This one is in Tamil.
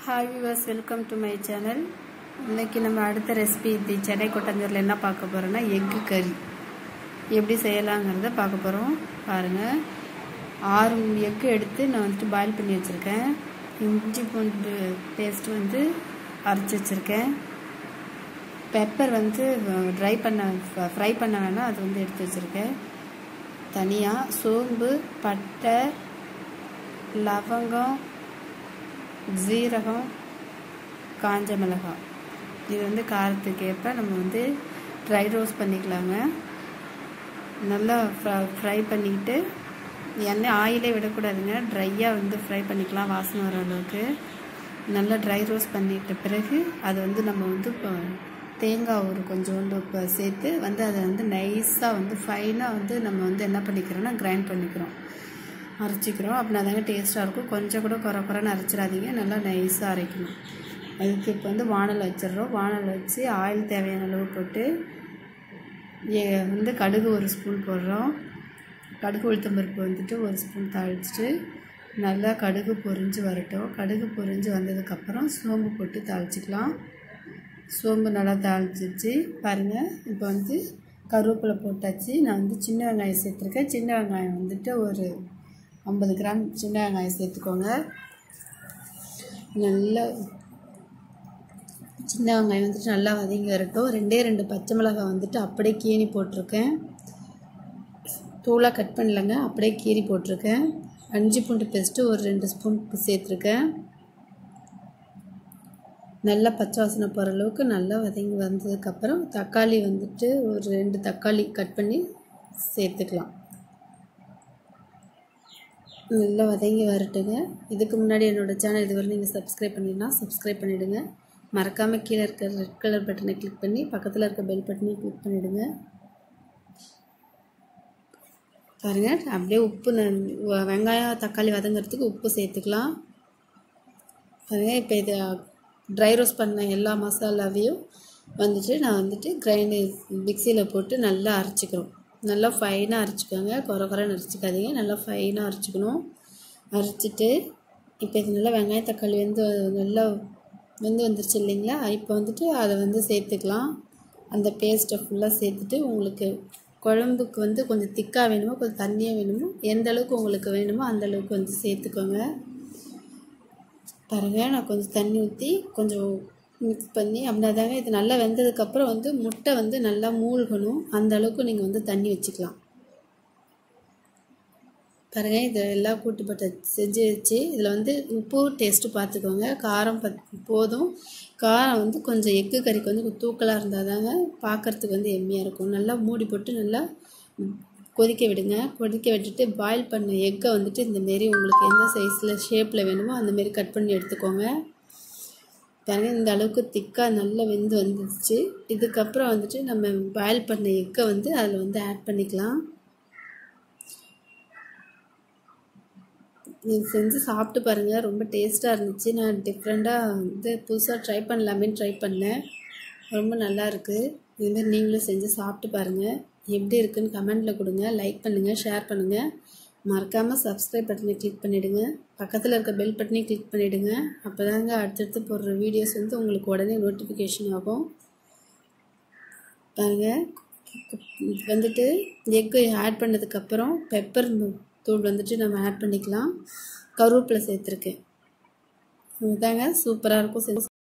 hi viewers welcome to my channel இன்னைக்கு நம்ம அடுத்த ரெசிபி இது சென்னை கொட்டஞ்சூரில் என்ன பார்க்க போகிறோன்னா எக்கு கறி எப்படி செய்யலாங்கிறத பார்க்க போகிறோம் பாருங்கள் ஆறு எக்கு எடுத்து நான் வந்துட்டு பாயில் பண்ணி வச்சுருக்கேன் இஞ்சி பூண்டு பேஸ்ட் வந்து அரைச்சி வச்சுருக்கேன் பெப்பர் வந்து ட்ரை பண்ண ஃப்ரை பண்ண வேணாம் அது வந்து எடுத்து வச்சுருக்கேன் தனியாக சோம்பு பட்டை லவங்கம் ஜீரகம் காஞ்ச மிளகாய் இது வந்து காரத்துக்கு ஏற்ப நம்ம வந்து ட்ரை ரோஸ்ட் பண்ணிக்கலாங்க நல்லா ஃப்ரை பண்ணிக்கிட்டு எண்ணெய் ஆயிலே விடக்கூடாதுங்க ட்ரையாக வந்து ஃப்ரை பண்ணிக்கலாம் வாசனை வர அளவுக்கு நல்லா ட்ரை ரோஸ்ட் பண்ணிட்ட பிறகு அது வந்து நம்ம வந்து இப்போ தேங்காய் ஒரு கொஞ்சோண்டு இப்போ சேர்த்து வந்து அதை வந்து நைஸாக வந்து ஃபைனாக வந்து நம்ம வந்து என்ன பண்ணிக்கிறோன்னா கிரைண்ட் பண்ணிக்கிறோம் அரைச்சிக்கிறோம் அப்படின்னா தாங்க டேஸ்ட்டாக இருக்கும் கொஞ்சம் கூட குறை குறைன்னு அரைச்சிடாதீங்க நல்லா நைஸாக அரைக்கணும் அதுக்கு இப்போ வந்து வானல் வச்சிடுறோம் வானல் வச்சு ஆயில் தேவையான அளவு போட்டு வந்து கடுகு ஒரு ஸ்பூன் போடுறோம் கடுகு உளுத்தம்பருப்பு வந்துட்டு ஒரு ஸ்பூன் தாளிச்சிட்டு நல்லா கடுகு பொரிஞ்சு வரட்டும் கடுகு பொரிஞ்சு வந்ததுக்கப்புறம் சோம்பு போட்டு தாளிச்சிக்கலாம் சோம்பு நல்லா தாளிச்சிச்சு பாருங்கள் இப்போ வந்து கருவேப்பிலை போட்டாச்சு நான் வந்து சின்ன வெங்காயம் சேர்த்துருக்கேன் சின்ன வெங்காயம் வந்துட்டு ஒரு ஐம்பது கிராம் சின்ன வெங்காயம் சேர்த்துக்கோங்க நல்லா சின்ன வெங்காயம் வந்துட்டு நல்லா வதங்கி வரட்டும் ரெண்டே ரெண்டு பச்சை மிளகாய் வந்துட்டு அப்படியே கீனி போட்டிருக்கேன் தூளாக கட் பண்ணலங்க அப்படியே கீரி போட்டிருக்கேன் அஞ்சு பூண்டு பேஸ்ட்டு ஒரு ரெண்டு ஸ்பூன் சேர்த்துருக்கேன் நல்லா பச்சை வாசனை போகிற அளவுக்கு நல்லா வதங்கி வந்ததுக்கப்புறம் தக்காளி வந்துட்டு ஒரு ரெண்டு தக்காளி கட் பண்ணி சேர்த்துக்கலாம் நல்லா வதங்கி வரட்டுங்க இதுக்கு முன்னாடி என்னோடய சேனல் இதுவரை நீங்கள் சப்ஸ்கிரைப் பண்ணிங்கன்னா சப்ஸ்கிரைப் பண்ணிவிடுங்க மறக்காமல் கீழே இருக்க ரெட் கலர் பட்டனை கிளிக் பண்ணி பக்கத்தில் இருக்க பெல் பட்டனையும் கிளிக் பண்ணிவிடுங்க பாருங்கள் அப்படியே உப்பு வெங்காயம் தக்காளி வதங்கிறதுக்கு உப்பு சேர்த்துக்கலாம் பாருங்கள் இப்போ இதை ட்ரை ரோஸ்ட் பண்ண எல்லா மசாலாவையும் வந்துட்டு நான் வந்துட்டு கிரைண்டு மிக்சியில் போட்டு நல்லா அரைச்சிக்கிறோம் நல்லா ஃபைனாக அரைச்சிக்கோங்க குறை குறைன்னு அரைச்சிக்காதீங்க நல்லா ஃபைனாக அரைச்சிக்கணும் அரைச்சிட்டு இப்போ இது நல்லா வெங்காயம் தக்காளி வந்து நல்லா வெந்து வந்துருச்சு இல்லைங்களா இப்போ வந்துட்டு அதை வந்து சேர்த்துக்கலாம் அந்த பேஸ்ட்டை ஃபுல்லாக சேர்த்துட்டு உங்களுக்கு குழம்புக்கு வந்து கொஞ்சம் திக்காக வேணுமோ கொஞ்சம் தண்ணியாக வேணுமோ எந்த அளவுக்கு உங்களுக்கு வேணுமோ அந்த அளவுக்கு வந்து சேர்த்துக்கோங்க பாருங்கள் நான் கொஞ்சம் தண்ணி ஊற்றி கொஞ்சம் மிக்ஸ் பண்ணி அப்படின்னாதாங்க இது நல்லா வெந்ததுக்கப்புறம் வந்து முட்டை வந்து நல்லா மூழ்கணும் அந்த அளவுக்கு நீங்கள் வந்து தண்ணி வச்சுக்கலாம் பாருங்கள் இது எல்லாம் கூட்டுப்பட்ட செஞ்சு வச்சு இதில் வந்து உப்பு டேஸ்ட்டு பார்த்துக்கோங்க காரம் பத் போதும் காரம் வந்து கொஞ்சம் எக்கு கறிக்கு வந்து தூக்கலாக இருந்தால் தாங்க பார்க்குறதுக்கு வந்து எம்மியாக இருக்கும் நல்லா மூடி போட்டு நல்லா கொதிக்க விடுங்க கொதிக்க விட்டுட்டு பாயில் பண்ண எக்கை வந்துட்டு இந்தமாரி உங்களுக்கு எந்த சைஸில் ஷேப்பில் வேணுமோ அந்தமாரி கட் பண்ணி எடுத்துக்கோங்க பாருங்கள் இந்த அளவுக்கு திக்காக நல்லா வெந்து வந்துடுச்சு இதுக்கப்புறம் வந்துட்டு நம்ம பாயில் பண்ண எக்கை வந்து அதில் வந்து ஆட் பண்ணிக்கலாம் நீங்கள் செஞ்சு சாப்பிட்டு பாருங்கள் ரொம்ப டேஸ்ட்டாக இருந்துச்சு நான் டிஃப்ரெண்ட்டாக வந்து புதுசாக ட்ரை பண்ணலாமேன்னு ட்ரை பண்ணேன் ரொம்ப நல்லா இருக்குது இதுமாதிரி நீங்களும் செஞ்சு சாப்பிட்டு பாருங்கள் எப்படி இருக்குன்னு கமெண்டில் கொடுங்க லைக் பண்ணுங்கள் ஷேர் பண்ணுங்கள் மறக்காமல் சப்ஸ்கிரைப் பட்டனை கிளிக் பண்ணிவிடுங்க பக்கத்தில் இருக்க பெல் பட்டனையும் கிளிக் பண்ணிவிடுங்க அப்போ தாங்க அடுத்தடுத்து போடுற வீடியோஸ் வந்து உங்களுக்கு உடனே நோட்டிஃபிகேஷன் ஆகும் பாருங்கள் வந்துட்டு எக்கு ஆட் பண்ணதுக்கப்புறம் பெப்பர் தூள் வந்துட்டு நம்ம ஆட் பண்ணிக்கலாம் கருவேப்பிலை சேர்த்துருக்கேன் இதுதாங்க சூப்பராக இருக்கும்